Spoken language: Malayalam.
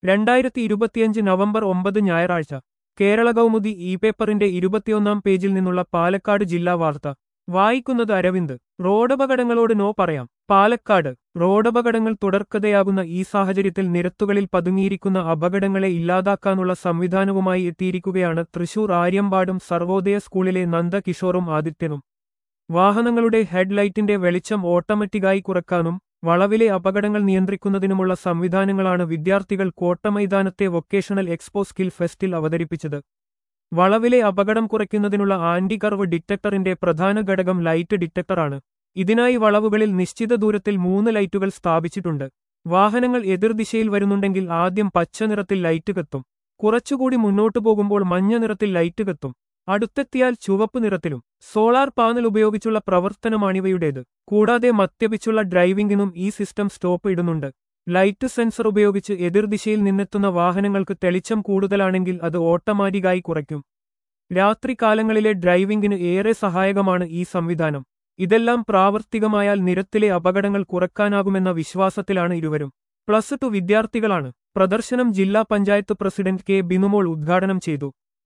രണ്ടായിരത്തി ഇരുപത്തിയഞ്ച് നവംബർ ഒമ്പത് ഞായറാഴ്ച കേരള കൗമുദി ഇ പേപ്പറിന്റെ ഇരുപത്തിയൊന്നാം പേജിൽ നിന്നുള്ള പാലക്കാട് ജില്ലാ വാർത്ത വായിക്കുന്നത് അരവിന്ദ് റോഡപകടങ്ങളോട് നോ പറയാം പാലക്കാട് റോഡപകടങ്ങൾ തുടർക്കഥയാകുന്ന ഈ സാഹചര്യത്തിൽ നിരത്തുകളിൽ പതുങ്ങിയിരിക്കുന്ന അപകടങ്ങളെ ഇല്ലാതാക്കാനുള്ള സംവിധാനവുമായി എത്തിയിരിക്കുകയാണ് തൃശൂർ ആര്യമ്പാടും സർവോദയ സ്കൂളിലെ നന്ദകിഷോറും ആദിത്യനും വാഹനങ്ങളുടെ ഹെഡ്ലൈറ്റിന്റെ വെളിച്ചം ഓട്ടോമാറ്റിക്കായി കുറക്കാനും വളവിലെ അപകടങ്ങൾ നിയന്ത്രിക്കുന്നതിനുമുള്ള സംവിധാനങ്ങളാണ് വിദ്യാർത്ഥികൾ കോട്ടമൈതാനത്തെ വൊക്കേഷണൽ എക്സ്പോ സ്കിൽ ഫെസ്റ്റിൽ അവതരിപ്പിച്ചത് വളവിലെ അപകടം കുറയ്ക്കുന്നതിനുള്ള ആന്റി കർവ് ഡിറ്റക്ടറിന്റെ പ്രധാന ഘടകം ലൈറ്റ് ഡിറ്റക്ടറാണ് ഇതിനായി വളവുകളിൽ നിശ്ചിത ദൂരത്തിൽ മൂന്ന് ലൈറ്റുകൾ സ്ഥാപിച്ചിട്ടുണ്ട് വാഹനങ്ങൾ എതിർദിശയിൽ വരുന്നുണ്ടെങ്കിൽ ആദ്യം പച്ച നിറത്തിൽ ലൈറ്റ് കത്തും കുറച്ചുകൂടി മുന്നോട്ടു പോകുമ്പോൾ മഞ്ഞ നിറത്തിൽ ലൈറ്റ് കത്തും അടുത്തെത്തിയാൽ ചുവപ്പ് നിറത്തിലും സോളാർ പാനൽ ഉപയോഗിച്ചുള്ള പ്രവർത്തനമാണിവയുടേത് കൂടാതെ മദ്യപിച്ചുള്ള ഡ്രൈവിംഗിനും ഈ സിസ്റ്റം സ്റ്റോപ്പ് ഇടുന്നുണ്ട് ലൈറ്റ് സെൻസർ ഉപയോഗിച്ച് എതിർദിശയിൽ നിന്നെത്തുന്ന വാഹനങ്ങൾക്ക് തെളിച്ചം കൂടുതലാണെങ്കിൽ അത് ഓട്ടോമാറ്റിക്കായി കുറയ്ക്കും രാത്രികാലങ്ങളിലെ ഡ്രൈവിംഗിന് ഏറെ സഹായകമാണ് ഈ സംവിധാനം ഇതെല്ലാം പ്രാവർത്തികമായാൽ നിരത്തിലെ അപകടങ്ങൾ കുറക്കാനാകുമെന്ന വിശ്വാസത്തിലാണ് ഇരുവരും പ്ലസ് ടു വിദ്യാർത്ഥികളാണ് പ്രദർശനം ജില്ലാ പഞ്ചായത്ത് പ്രസിഡന്റ് കെ ബിനുമോൾ ഉദ്ഘാടനം ചെയ്തു